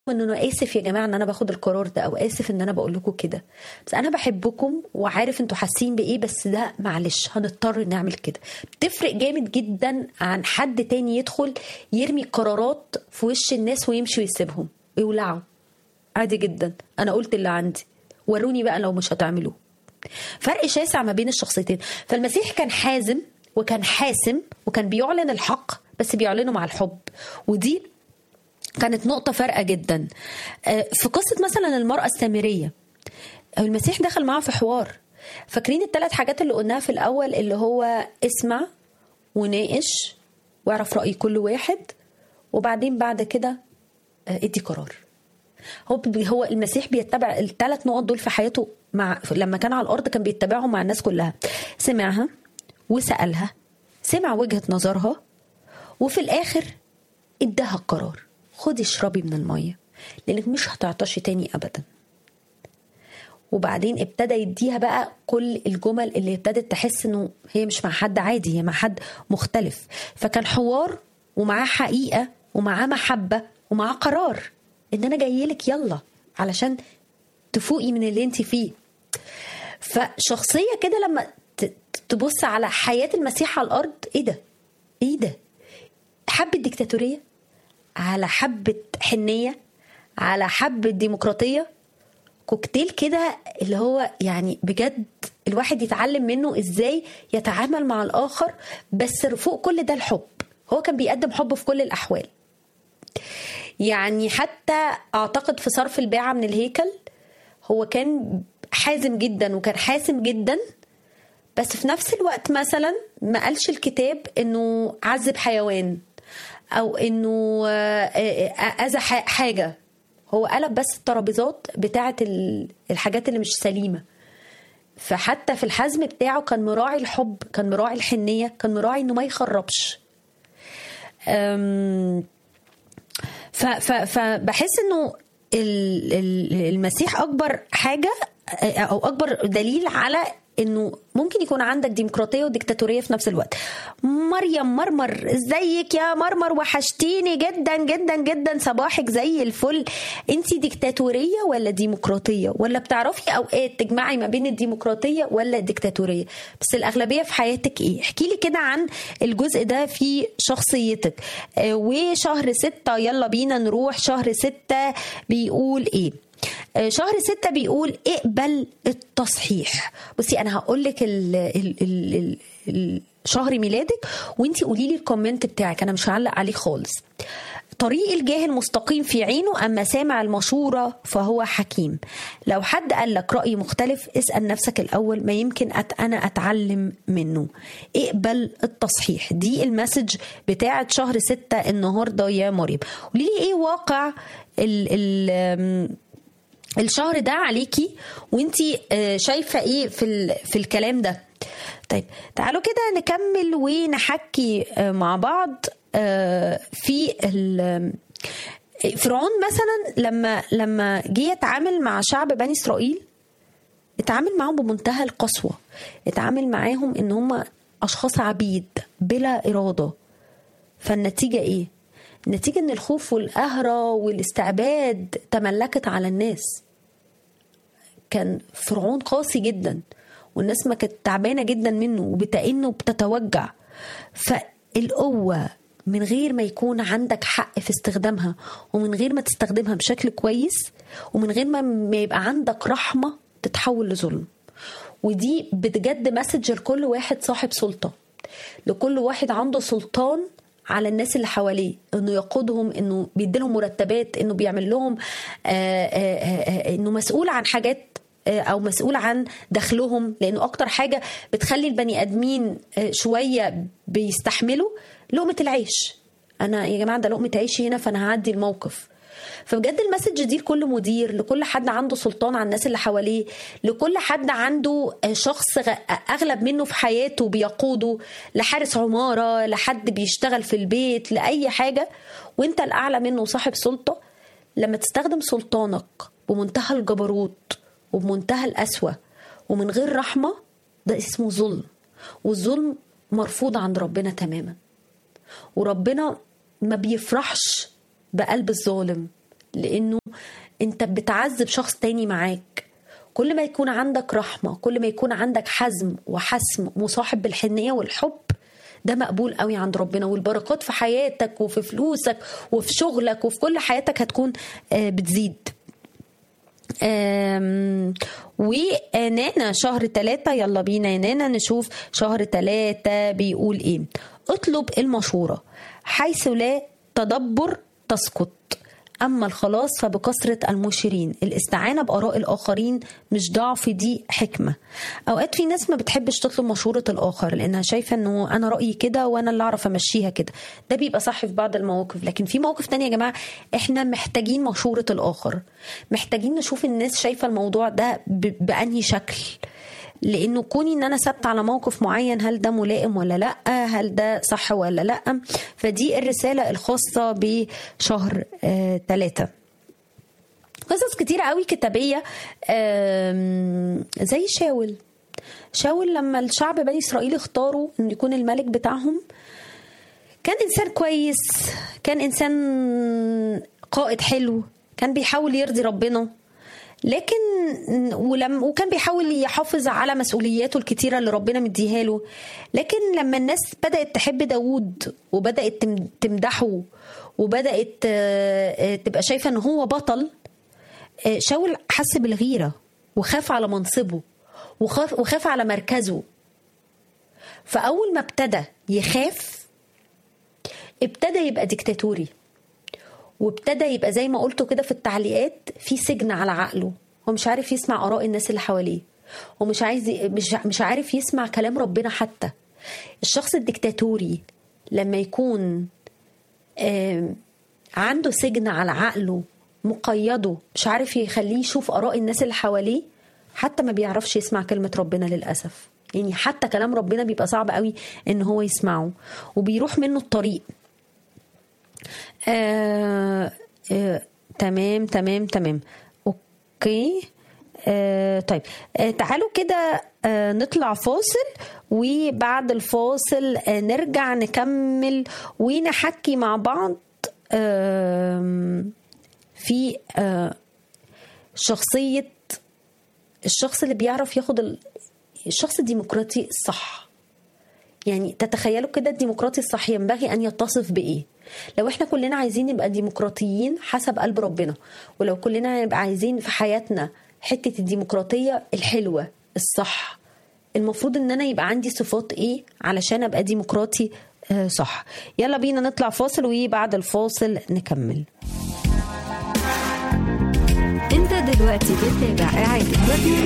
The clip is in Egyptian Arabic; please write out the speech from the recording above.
ان انا اسف يا جماعه ان انا باخد القرار ده او اسف ان انا بقول لكم كده بس انا بحبكم وعارف انتوا حاسين بايه بس ده معلش هنضطر نعمل كده بتفرق جامد جدا عن حد تاني يدخل يرمي قرارات في وش الناس ويمشي ويسيبهم ويولعوا عادي جدا انا قلت اللي عندي وروني بقى لو مش هتعملوه فرق شاسع ما بين الشخصيتين فالمسيح كان حازم وكان حاسم وكان بيعلن الحق بس بيعلنه مع الحب ودي كانت نقطة فارقة جدا في قصة مثلا المرأة السامرية المسيح دخل معاها في حوار فاكرين الثلاث حاجات اللي قلناها في الأول اللي هو اسمع وناقش واعرف رأي كل واحد وبعدين بعد كده ادي قرار هو هو المسيح بيتبع الثلاث نقط دول في حياته مع لما كان على الارض كان بيتبعهم مع الناس كلها سمعها وسالها سمع وجهه نظرها وفي الاخر اداها القرار خدي اشربي من الميه لانك مش هتعطشي تاني ابدا وبعدين ابتدى يديها بقى كل الجمل اللي ابتدت تحس انه هي مش مع حد عادي هي مع حد مختلف فكان حوار ومعاه حقيقه ومعاه محبه ومعاه قرار ان انا جاي لك يلا علشان تفوقي من اللي انت فيه فشخصيه كده لما تبص على حياه المسيح على الارض ايه ده ايه ده حبه ديكتاتوريه على حبه حنيه على حبه ديمقراطيه كوكتيل كده اللي هو يعني بجد الواحد يتعلم منه ازاي يتعامل مع الاخر بس فوق كل ده الحب هو كان بيقدم حب في كل الاحوال يعني حتى اعتقد في صرف الباعة من الهيكل هو كان حازم جدا وكان حاسم جدا بس في نفس الوقت مثلا ما قالش الكتاب انه عذب حيوان او انه اذى حاجه هو قلب بس الترابيزات بتاعه الحاجات اللي مش سليمه فحتى في الحزم بتاعه كان مراعي الحب كان مراعي الحنيه كان مراعي انه ما يخربش فبحس انه المسيح اكبر حاجه او اكبر دليل على انه ممكن يكون عندك ديمقراطيه وديكتاتوريه في نفس الوقت مريم مرمر ازيك يا مرمر وحشتيني جدا جدا جدا صباحك زي الفل انت ديكتاتوريه ولا ديمقراطيه ولا بتعرفي اوقات تجمعي ما بين الديمقراطيه ولا الديكتاتوريه بس الاغلبيه في حياتك ايه احكي لي كده عن الجزء ده في شخصيتك وشهر ستة يلا بينا نروح شهر ستة بيقول ايه شهر ستة بيقول اقبل التصحيح بصي انا هقول لك شهر ميلادك وانتي قولي لي الكومنت بتاعك انا مش هعلق عليه خالص طريق الجاهل مستقيم في عينه أما سامع المشورة فهو حكيم لو حد قال لك رأي مختلف اسأل نفسك الأول ما يمكن أت أنا أتعلم منه اقبل التصحيح دي المسج بتاعة شهر ستة النهاردة يا مريم قولي لي ايه واقع ال ال الشهر ده عليكي وانتي شايفه ايه في في الكلام ده طيب تعالوا كده نكمل ونحكي مع بعض في فرعون مثلا لما لما جه يتعامل مع شعب بني اسرائيل اتعامل معاهم بمنتهى القسوه اتعامل معاهم ان هم اشخاص عبيد بلا اراده فالنتيجه ايه النتيجة ان الخوف والقهرة والاستعباد تملكت على الناس كان فرعون قاسي جدا والناس ما كانت تعبانة جدا منه وبتأنه وبتتوجع فالقوة من غير ما يكون عندك حق في استخدامها ومن غير ما تستخدمها بشكل كويس ومن غير ما يبقى عندك رحمة تتحول لظلم ودي بجد مسج لكل واحد صاحب سلطة لكل واحد عنده سلطان على الناس اللي حواليه انه يقودهم انه بيديلهم مرتبات انه بيعمل لهم آآ آآ انه مسؤول عن حاجات او مسؤول عن دخلهم لانه اكتر حاجه بتخلي البني ادمين شويه بيستحملوا لقمه العيش انا يا جماعه ده لقمه عيشي هنا فانا هعدي الموقف فبجد المسج دي لكل مدير لكل حد عنده سلطان على الناس اللي حواليه لكل حد عنده شخص اغلب منه في حياته بيقوده لحارس عماره لحد بيشتغل في البيت لاي حاجه وانت الاعلى منه صاحب سلطه لما تستخدم سلطانك بمنتهى الجبروت وبمنتهى القسوه ومن غير رحمه ده اسمه ظلم والظلم مرفوض عند ربنا تماما وربنا ما بيفرحش بقلب الظالم لانه انت بتعذب شخص تاني معاك كل ما يكون عندك رحمه كل ما يكون عندك حزم وحسم مصاحب بالحنيه والحب ده مقبول قوي عند ربنا والبركات في حياتك وفي فلوسك وفي شغلك وفي كل حياتك هتكون بتزيد ونانا شهر ثلاثة يلا بينا يا نانا نشوف شهر ثلاثة بيقول ايه اطلب المشورة حيث لا تدبر تسقط أما الخلاص فبكثرة المشيرين الاستعانة بآراء الآخرين مش ضعف دي حكمة أوقات في ناس ما بتحبش تطلب مشورة الآخر لأنها شايفة أنه أنا رأيي كده وأنا اللي أعرف أمشيها كده ده بيبقى صح في بعض المواقف لكن في مواقف تانية يا جماعة إحنا محتاجين مشورة الآخر محتاجين نشوف الناس شايفة الموضوع ده بأنهي شكل لانه كوني ان انا ثابته على موقف معين هل ده ملائم ولا لا هل ده صح ولا لا فدي الرساله الخاصه بشهر ثلاثة قصص كتيرة قوي كتابية زي شاول شاول لما الشعب بني إسرائيل اختاروا أن يكون الملك بتاعهم كان إنسان كويس كان إنسان قائد حلو كان بيحاول يرضي ربنا لكن ولم وكان بيحاول يحافظ على مسؤولياته الكتيره اللي ربنا مديها له لكن لما الناس بدات تحب داوود وبدات تمدحه وبدات تبقى شايفه ان هو بطل شاول حس بالغيره وخاف على منصبه وخاف وخاف على مركزه فاول ما ابتدى يخاف ابتدى يبقى ديكتاتوري وابتدى يبقى زي ما قلته كده في التعليقات في سجن على عقله هو مش عارف يسمع اراء الناس اللي حواليه ومش عايز مش مش عارف يسمع كلام ربنا حتى الشخص الديكتاتوري لما يكون عنده سجن على عقله مقيده مش عارف يخليه يشوف اراء الناس اللي حواليه حتى ما بيعرفش يسمع كلمه ربنا للاسف يعني حتى كلام ربنا بيبقى صعب قوي ان هو يسمعه وبيروح منه الطريق آه آه تمام تمام تمام اوكي آه طيب آه تعالوا كده آه نطلع فاصل وبعد الفاصل آه نرجع نكمل ونحكي مع بعض آه في آه شخصية الشخص اللي بيعرف ياخد الشخص الديمقراطي الصح يعني تتخيلوا كده الديمقراطي الصح ينبغي ان يتصف بايه لو احنا كلنا عايزين نبقى ديمقراطيين حسب قلب ربنا ولو كلنا نبقى عايزين في حياتنا حته الديمقراطيه الحلوه الصح المفروض ان انا يبقى عندي صفات ايه علشان ابقى ديمقراطي آه صح يلا بينا نطلع فاصل وبعد الفاصل نكمل انت دلوقتي بتتابع اعاده